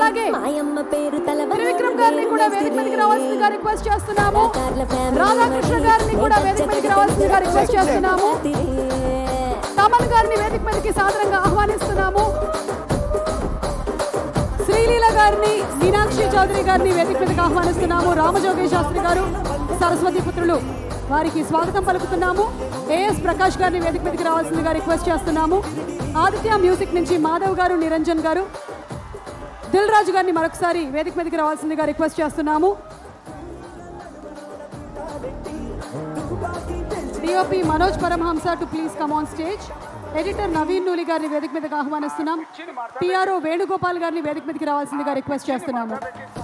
అలాగే మాయమ్మ పేరు త్రివిక్రమ్ గారిని కూడా వేదిక మీదకి రావాల్సిందిగా రిక్వెస్ట్ చేస్తున్నాము రాధాకృష్ణ గారిని కూడా వేదిక మీదకి రావాల్సిందిగా రిక్వెస్ట్ చేస్తున్నాము తమన్ గారిని వేదిక మీదకి సాదరంగా ఆహ్వానిస్తున్నాము శ్రీలీల గారిని మీనాక్షి చౌదరి గారిని వేదిక మీదకి ఆహ్వానిస్తున్నాము రామజోగి శాస్త్రి గారు సరస్వతి పుత్రులు వారికి స్వాగతం పలుకుతున్నాము ఏఎస్ ప్రకాష్ గారిని వేదిక మీదకి రావాల్సిందిగా రిక్వెస్ట్ చేస్తున్నాము ఆదిత్య మ్యూజిక్ నుంచి మాధవ్ గారు నిరంజన్ గారు దిల్ రాజు గారిని మరొకసారి వేదిక మీదకి రావాల్సిందిగా రిక్వెస్ట్ చేస్తున్నాము DOP Manoj Paramahamsa to please come on stage editor Naveen Nooli గారిని వేదిక మీదకి ఆహ్వానిస్తున్నాం పిఆర్ఓ వేణుగోపాల్ గారిని వేదిక మీదకి రావాల్సిందిగా రిక్వెస్ట్ చేస్తున్నాము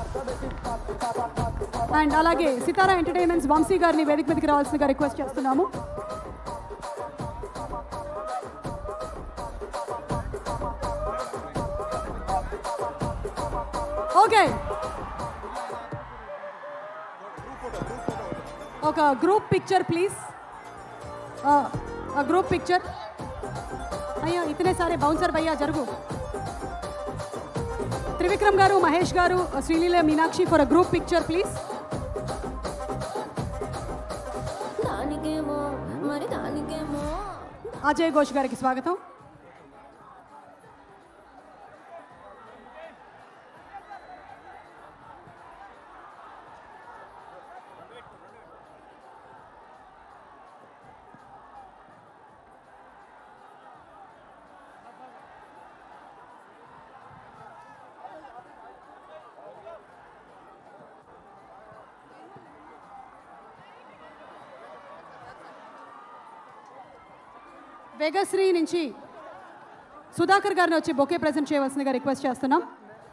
అండ్ అలాగే సితారా ఎంటర్టైన్మెంట్స్ వంశీ గారిని వేదిక మీదకి రావాల్సిందిగా రిక్వెస్ట్ చేస్తున్నాము ఓకే ఒక group picture please group picture అయ్యా ఇతనే సరే బౌన్సర్ భయ్యా జరుగు Trivikram garu Mahesh garu Sreeleela Meenakshi for a group picture please దానికేమో మరి దానికేమో అజయ్ ఘోష్ గారికి స్వాగతం వేగశ్రీ నుంచి సుధాకర్ గారిని వచ్చి బొకే ప్రజెంట్ చేయవలసిందిగా రిక్వెస్ట్ చేస్తున్నాం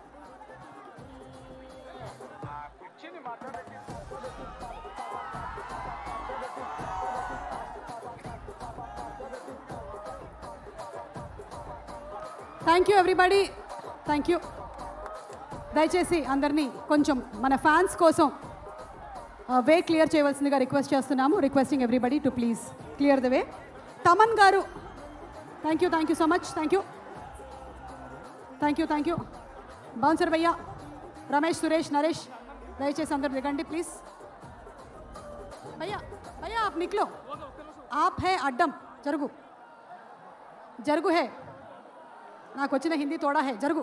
thank you everybody thank you దయచేసి అందరినీ కొంచెం మన ఫ్యాన్స్ కోసం వే క్లియర్ చేయవలసిందిగా రిక్వెస్ట్ చేస్తున్నాము requesting everybody to please clear the way Thaman garu thank you thank you so much thank you thank you thank you bouncer భయ్యా రమేష్ సురేష్ నరేష్ దయచేసి అందరు దిగండి ప్లీజ్ భయ్యా భయ్యా ఆప్ నిక్లో ఆప్ హే అడ్డం జరుగు జరుగు హే నాకు వచ్చిన హిందీ తోడా హే జరుగు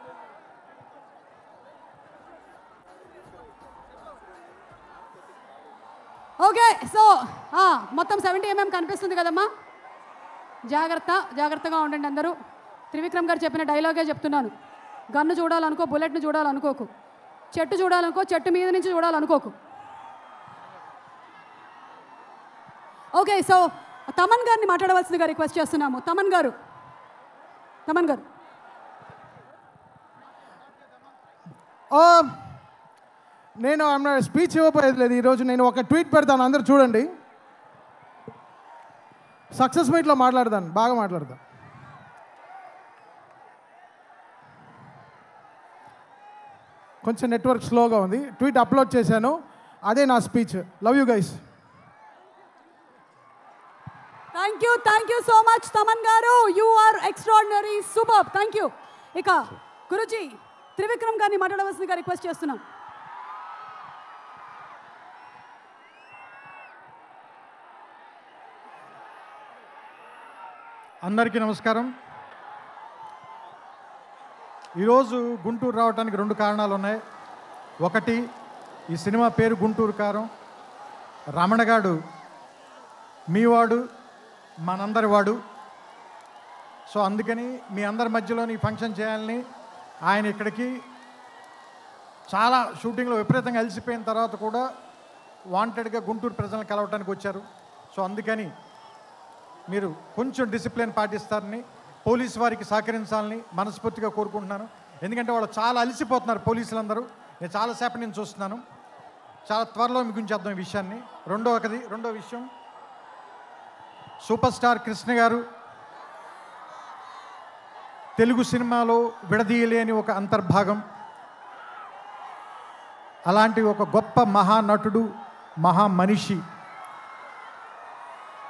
ఓకే సో మొత్తం సెవెంటీ ఎంఎం కనిపిస్తుంది కదమ్మా జాగ్రత్త జాగ్రత్తగా ఉండండి అందరూ త్రివిక్రమ్ గారు చెప్పిన డైలాగే చెప్తున్నాను గన్ను చూడాలనుకో బుల్లెట్ను చూడాలనుకోకు చెట్టు చూడాలనుకో చెట్టు మీద నుంచి చూడాలనుకోకు ఓకే సో తమన్ గారిని మాట్లాడవలసిందిగా రిక్వెస్ట్ చేస్తున్నాము తమన్ గారు తమన్ గారు ఆ, నేను ఆమె స్పీచ్ ఇవ్వబోయేది లేదు ఈరోజు నేను ఒక ట్వీట్ పెడతాను అందరూ చూడండి సక్సెస్ మీట్లో మాట్లాడతాను బాగా మాట్లాడతాను కొంచెం నెట్వర్క్ స్లోగా ఉంది ట్వీట్ అప్లోడ్ చేశాను అదే నా speech love you guys thank you thank you so much Thaman garu you are extraordinary super thank you ఇక గురుజీ త్రివిక్రమ్ గారిని మాట్లాడవలసిందిగా రిక్వెస్ట్ చేస్తున్నాం అందరికీ నమస్కారం ఈరోజు గుంటూరు రావడానికి రెండు కారణాలు ఉన్నాయి ఒకటి ఈ సినిమా పేరు గుంటూరు కారం రమణగాడు మీవాడు మనందరి వాడు సో అందుకని మీ అందరి మధ్యలోని ఈ ఫంక్షన్ చేయాలని ఆయన ఇక్కడికి చాలా షూటింగ్లో విపరీతంగా అలసిపోయిన తర్వాత కూడా వాంటెడ్గా గుంటూరు ప్రజలను కలవటానికి వచ్చారు సో అందుకని మీరు కొంచెం డిసిప్లిన్ పాటిస్తారని పోలీసు వారికి సహకరించాలని మనస్ఫూర్తిగా కోరుకుంటున్నాను ఎందుకంటే వాళ్ళు చాలా అలసిపోతున్నారు పోలీసులందరూ నేను చాలాసేపటి నుంచి చూస్తున్నాను చాలా త్వరలో మీకు చేద్దాం ఈ విషయాన్ని రెండో ఒకది రెండో విషయం సూపర్ స్టార్ కృష్ణ గారు తెలుగు సినిమాలో విడదీయలేని ఒక అంతర్భాగం అలాంటి ఒక గొప్ప మహానటుడు మహా మనిషి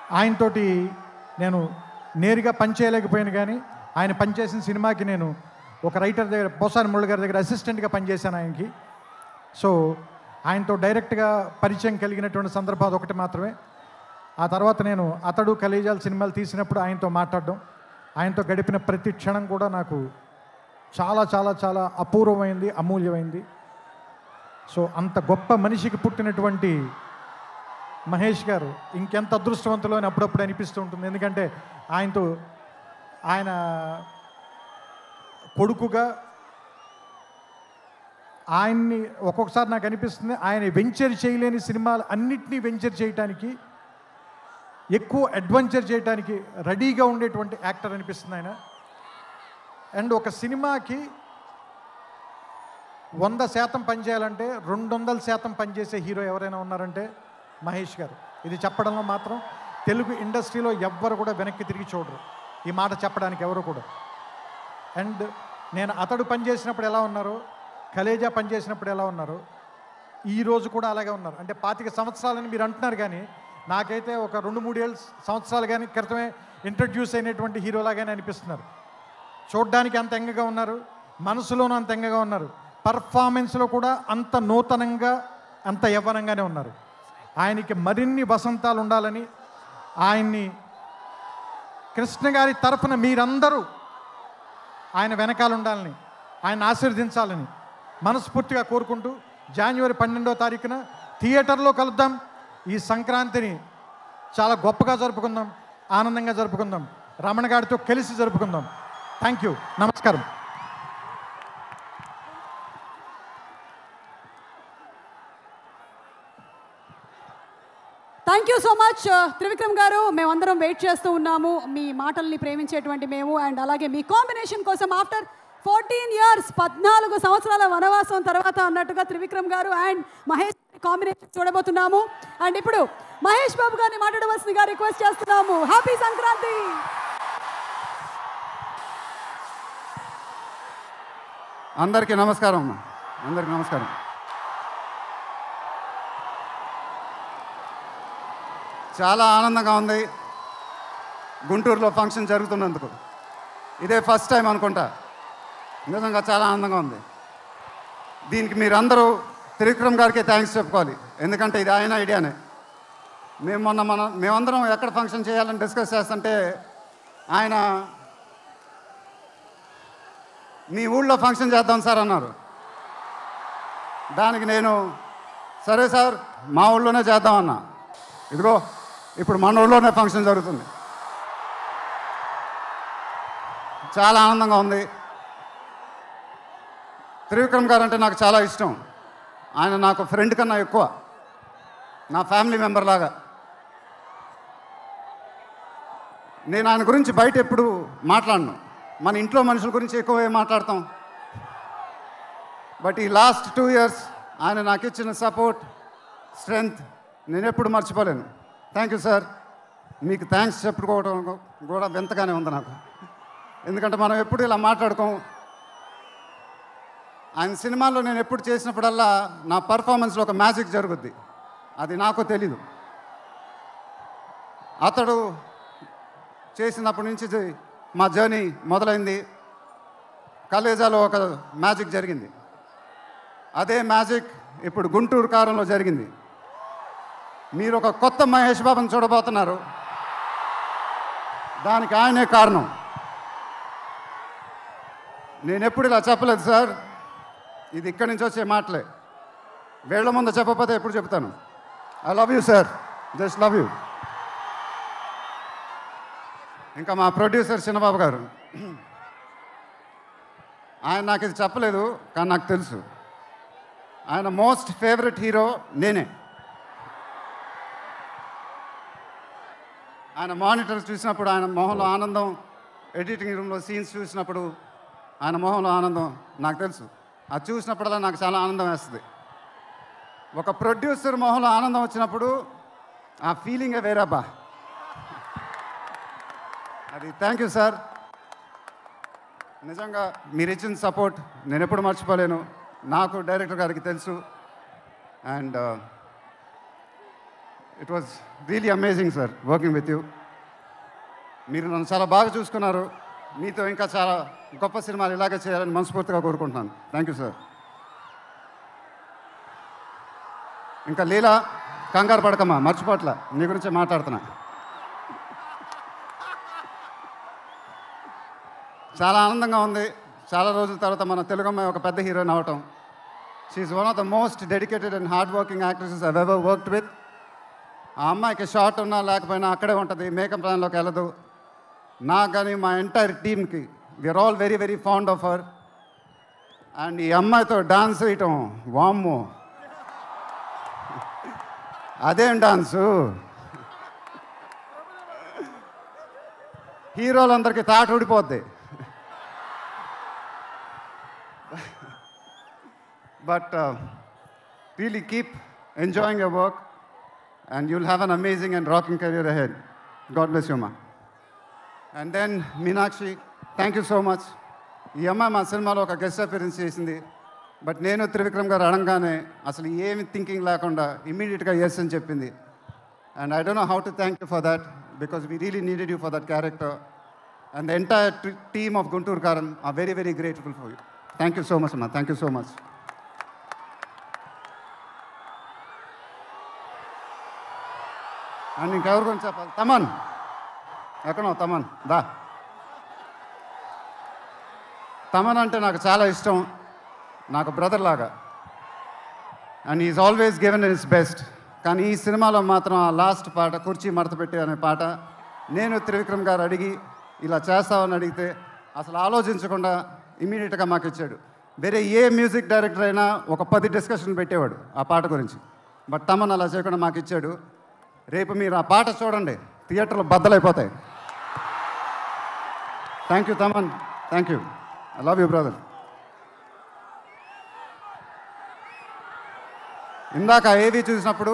ఆయనతోటి నేను నేరుగా పనిచేయలేకపోయాను కానీ ఆయన పనిచేసిన సినిమాకి నేను ఒక రైటర్ దగ్గర పోసాని మురళి గారి దగ్గర అసిస్టెంట్గా పనిచేశాను ఆయనకి సో ఆయనతో డైరెక్ట్గా పరిచయం కలిగినటువంటి సందర్భాలు ఒకటి మాత్రమే ఆ తర్వాత నేను అతడు కలేజాల్ సినిమాలు తీసినప్పుడు ఆయనతో మాట్లాడడం ఆయనతో గడిపిన ప్రతి క్షణం కూడా నాకు చాలా చాలా చాలా అపూర్వమైంది అమూల్యమైంది సో అంత గొప్ప మనిషికి పుట్టినటువంటి మహేష్ గారు ఇంకెంత అదృష్టవంతులు అని అప్పుడప్పుడు అనిపిస్తూ ఉంటుంది ఎందుకంటే ఆయనతో ఆయన కొడుకుగా ఆయన్ని ఒక్కొక్కసారి నాకు అనిపిస్తుంది ఆయన వెంచర్ చేయలేని సినిమాలు అన్నిటినీ వెంచర్ చేయటానికి ఎక్కువ అడ్వెంచర్ చేయడానికి రెడీగా ఉండేటువంటి యాక్టర్ అనిపిస్తుంది ఆయన అండ్ ఒక సినిమాకి వంద శాతం పనిచేయాలంటే రెండు వందల శాతం పనిచేసే హీరో ఎవరైనా ఉన్నారంటే మహేష్ గారు ఇది చెప్పడంలో మాత్రం తెలుగు ఇండస్ట్రీలో ఎవ్వరు కూడా వెనక్కి తిరిగి చూడరు ఈ మాట చెప్పడానికి ఎవరు కూడా అండ్ నేను అతడు పనిచేసినప్పుడు ఎలా ఉన్నారు కలేజా పనిచేసినప్పుడు ఎలా ఉన్నారు ఈ రోజు కూడా అలాగే ఉన్నారు అంటే పాతిక సంవత్సరాలని మీరు అంటున్నారు కానీ నాకైతే ఒక రెండు మూడు ఏళ్ళ సంవత్సరాలు కానీ క్రితమే ఇంట్రడ్యూస్ అయినటువంటి హీరోలాగానే అనిపిస్తున్నారు చూడ్డానికి అంత ఎంగగా ఉన్నారు మనసులోనూ అంత ఎంగగా ఉన్నారు పర్ఫార్మెన్స్లో కూడా అంత నూతనంగా అంత యవ్వనంగానే ఉన్నారు ఆయనకి మరిన్ని వసంతాలు ఉండాలని ఆయన్ని కృష్ణ గారి తరఫున మీరందరూ ఆయన వెనకాల ఉండాలని ఆయన ఆశీర్వదించాలని మనస్ఫూర్తిగా కోరుకుంటూ జనవరి పన్నెండవ తారీఖున థియేటర్లో కలుద్దాం ఈ సంక్రాంతిని చాలా గొప్పగా జరుపుకుందాం ఆనందంగా జరుపుకుందాం రమణ గారితో కలిసి జరుపుకుందాం థ్యాంక్ యూ నమస్కారం thank you so much Trivikram garu మేమందరం వెయిట్ చేస్తూ ఉన్నాము మీ మాటల్ని ప్రేమించేటువంటి మేము అండ్ అలాగే మీ కాంబినేషన్ కోసం ఆఫ్టర్ ఫోర్టీన్ ఇయర్స్ పద్నాలుగు సంవత్సరాల వనవాసం తర్వాత అన్నట్టుగా త్రివిక్రమ్ గారు అండ్ మహేష్ కాంబినేషన్ చూడబోతున్నాము అండ్ ఇప్పుడు మహేష్ బాబు గారిని మాట్లాడవలసిందిగా రిక్వెస్ట్ చేస్తున్నాము హ్యాపీ సంక్రాంతి అందరికీ నమస్కారం అమ్మా అందరికీ నమస్కారం చాలా ఆనందంగా ఉంది గుంటూరులో ఫంక్షన్ జరుగుతున్నందుకు ఇదే ఫస్ట్ టైం అనుకుంటా నిజంగా చాలా ఆనందంగా ఉంది దీనికి మీరందరూ త్రివిక్రమ్ గారికి థ్యాంక్స్ చెప్పుకోవాలి ఎందుకంటే ఇది ఆయన ఐడియానే మేము మొన్న మన మేమందరం ఎక్కడ ఫంక్షన్ చేయాలని డిస్కస్ చేస్తుంటే ఆయన మీ ఊళ్ళో ఫంక్షన్ చేద్దాం సార్ అన్నారు దానికి నేను సరే సార్ మా ఊళ్ళోనే చేద్దాం అన్నా ఇదిగో ఇప్పుడు మన ఊళ్ళోనే ఫంక్షన్ జరుగుతుంది చాలా ఆనందంగా ఉంది త్రివిక్రమ్ గారు అంటే నాకు చాలా ఇష్టం ఆయన నాకు ఫ్రెండ్ కన్నా ఎక్కువ నా ఫ్యామిలీ మెంబర్ లాగా నేను ఆయన గురించి బయట ఎప్పుడు మాట్లాడను మన ఇంట్లో మనుషుల గురించి ఎక్కువ ఏం మాట్లాడతాం బట్ ఈ లాస్ట్ టూ ఇయర్స్ ఆయన నాకు ఇచ్చిన సపోర్ట్ స్ట్రెంగ్త్ నేను ఎప్పుడు మర్చిపోలేను థ్యాంక్ యూ సార్ మీకు థ్యాంక్స్ చెప్పుకోవడం కూడా వింతగానే ఉంది నాకు ఎందుకంటే మనం ఎప్పుడు ఇలా మాట్లాడుకోం ఆయన సినిమాల్లో నేను ఎప్పుడు చేసినప్పుడల్లా నా పర్ఫార్మెన్స్లో ఒక మ్యాజిక్ జరుగుద్ది అది నాకు తెలీదు అతడు చేసినప్పటి నుంచి జ- మా జర్నీ మొదలైంది కలేజాలో ఒక మ్యాజిక్ జరిగింది అదే మ్యాజిక్ ఇప్పుడు గుంటూరు కారంలో జరిగింది మీరు ఒక కొత్త మహేష్ బాబుని చూడబోతున్నారు దానికి ఆయనే కారణం నేను ఎప్పుడు ఇలా చెప్పలేదు సార్ ఇది ఇక్కడి నుంచి వచ్చే మాటలే వేళ్ల ముందు చెప్పకపోతే ఎప్పుడు చెప్తాను I love you sir just love you ఇంకా మా ప్రొడ్యూసర్ చిన్నబాబు గారు ఆయన నాకు ఇది చెప్పలేదు కానీ నాకు తెలుసు ఆయన మోస్ట్ ఫేవరెట్ హీరో నేనే ఆయన మానిటర్ చూసినప్పుడు ఆయన మొహంలో ఆనందం ఎడిటింగ్ రూమ్లో సీన్స్ చూసినప్పుడు ఆయన మొహంలో ఆనందం నాకు తెలుసు అది చూసినప్పుడల్లా నాకు చాలా ఆనందం వేస్తుంది ఒక ప్రొడ్యూసర్ మొహంలో ఆనందం వచ్చినప్పుడు ఆ ఫీలింగే వేరబ్బా అది థ్యాంక్ యూ సార్ నిజంగా మీరు ఇచ్చిన సపోర్ట్ నేను ఎప్పుడు మర్చిపోలేను నాకు డైరెక్టర్ గారికి తెలుసు and it was really amazing sir working with you మీరు నన్ను చాలా బాగా చూసుకున్నారు మీతో ఇంకా చాలా గొప్ప సినిమాలు ఇలాగే చేయాలని మనస్ఫూర్తిగా కోరుకుంటున్నాను థ్యాంక్ యూ సార్ ఇంకా లీలా కంగారు పడకమ్మా మర్చిపోట్ల నీ గురించి మాట్లాడుతున్నా చాలా ఆనందంగా ఉంది చాలా రోజుల తర్వాత మన తెలుగు అమ్మాయి ఒక పెద్ద హీరోయిన్ అవటం she's one of the most dedicated and hard working actresses I've ever worked with ఆ అమ్మాయికి షార్ట్ ఉన్నా లేకపోయినా అక్కడే ఉంటుంది మేకప్ ప్లాన్లోకి వెళ్ళదు నాకు కానీ మా ఎంటైర్ టీమ్కి we're all very very fond of her and ఈ అమ్మాయితో డాన్స్ వేయటం వామ్మో అదేం డాన్సు హీరోలందరికీ తాట ఊడిపోద్ది but really keep enjoying your work and you'll have an amazing and rocking career ahead God bless you మా and then Meenakshi thank you so much ఈ అమ్మాయి మా సినిమాలో ఒక గెస్ట్ అపీరెన్స్ చేసింది బట్ నేను త్రివిక్రమ్ గారు అడగానే అసలు ఏమి థింకింగ్ లేకుండా ఇమీడియట్గా ఎస్ అని చెప్పింది and I don't know how to thank you for that because we really needed you for that character and the entire team of Guntur Kaaram are very very grateful for you thank you so much అమ్మా thank you so much and ఇంకెవరి గురించి చెప్పాలి తమన్ ఎక్కడో తమన్ దా తమన్ అంటే నాకు చాలా ఇష్టం నాకు బ్రదర్ లాగా and is always given his best కానీ ఈ సినిమాలో మాత్రం ఆ లాస్ట్ పాట కుర్చీ మడత పెట్టి అనే పాట నేను త్రివిక్రమ్ గారు అడిగి ఇలా చేస్తామని అడిగితే అసలు ఆలోచించకుండా ఇమీడియట్గా మాకు ఇచ్చాడు వేరే ఏ మ్యూజిక్ డైరెక్టర్ అయినా ఒక పది డిస్కషన్ పెట్టేవాడు ఆ పాట గురించి బట్ తమన్ అలా చేయకుండా మాకు ఇచ్చాడు రేపు మీరు ఆ పాట చూడండి థియేటర్లో బద్దలైపోతాయి thank you Thaman thank you I love you brother ఇందాక ఏవి చూసినప్పుడు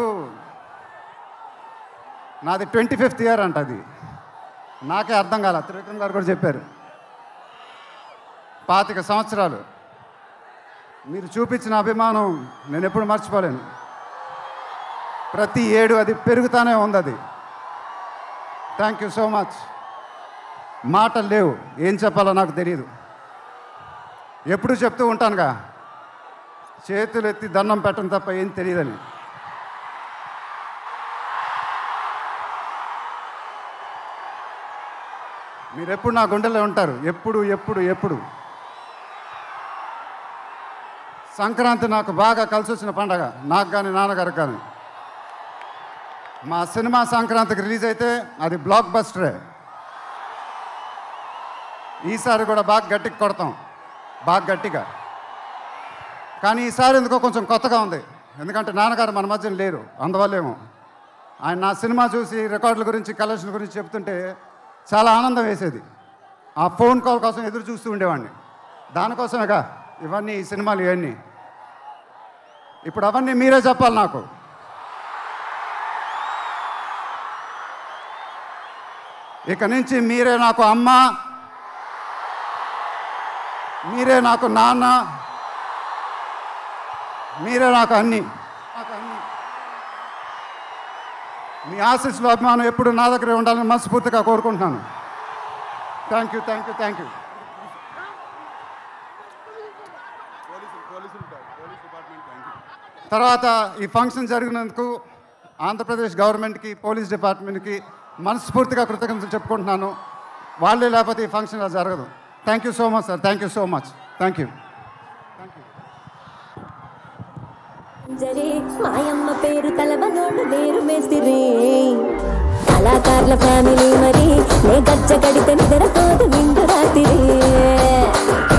నాది ట్వంటీ ఫిఫ్త్ ఇయర్ అంట అది నాకే అర్థం కాల త్రివిక్రమ్ గారు కూడా చెప్పారు పాతిక సంవత్సరాలు మీరు చూపించిన అభిమానం నేను ఎప్పుడు మర్చిపోలేను ప్రతి ఏడు అది పెరుగుతానే ఉంది అది థ్యాంక్ యూ సో మచ్ మాటలు లేవు ఏం చెప్పాలో నాకు తెలియదు ఎప్పుడు చెప్తూ ఉంటానుగా చేతులు ఎత్తి దండం పెట్టడం తప్ప ఏం తెలియదని మీరు ఎప్పుడు నా గుండెలో ఉంటారు ఎప్పుడు ఎప్పుడు ఎప్పుడు సంక్రాంతి నాకు బాగా కలిసి వచ్చిన పండగ నాకు కానీ నాన్నగారికి కానీ మా సినిమా సంక్రాంతికి రిలీజ్ అయితే అది బ్లాక్ బస్టరే ఈసారి కూడా బాగా గట్టిగా కొడతాం బాగా గట్టిగా కానీ ఈసారి ఎందుకో కొంచెం కొత్తగా ఉంది ఎందుకంటే నాన్నగారు మన మధ్యన లేరు అందువల్లేమో ఆయన నా సినిమా చూసి రికార్డుల గురించి కలెక్షన్ గురించి చెప్తుంటే చాలా ఆనందం వేసేది ఆ ఫోన్ కాల్ కోసం ఎదురు చూస్తూ ఉండేవాడిని దానికోసమేగా ఇవన్నీ ఈ సినిమాలు ఇవన్నీ ఇప్పుడు అవన్నీ మీరే చెప్పాలి నాకు ఇక నుంచి మీరే నాకు అమ్మ మీరే నాకు నాన్న మీరే నాకు అన్ని నాకు అన్ని మీ ఆశీస్సులు అభిమానం ఎప్పుడు నా దగ్గరే ఉండాలని మనస్ఫూర్తిగా కోరుకుంటున్నాను thank you thank you thank you తర్వాత ఈ ఫంక్షన్ జరిగినందుకు ఆంధ్రప్రదేశ్ గవర్నమెంట్కి పోలీస్ డిపార్ట్మెంట్కి మనస్ఫూర్తిగా కృతజ్ఞతలు చెప్పుకుంటున్నాను వాళ్ళే లేకపోతే ఈ ఫంక్షన్ ఇలా జరగదు thank you so much sir thank you so much thank you జరే మాయమ్మ పేరు తలవనోడు వేరు మేస్తిరి కళాకారుల ఫ్యామిలీ మరి నే గచ్చ కడితే నిద్రపోదు నిండు రాత్రి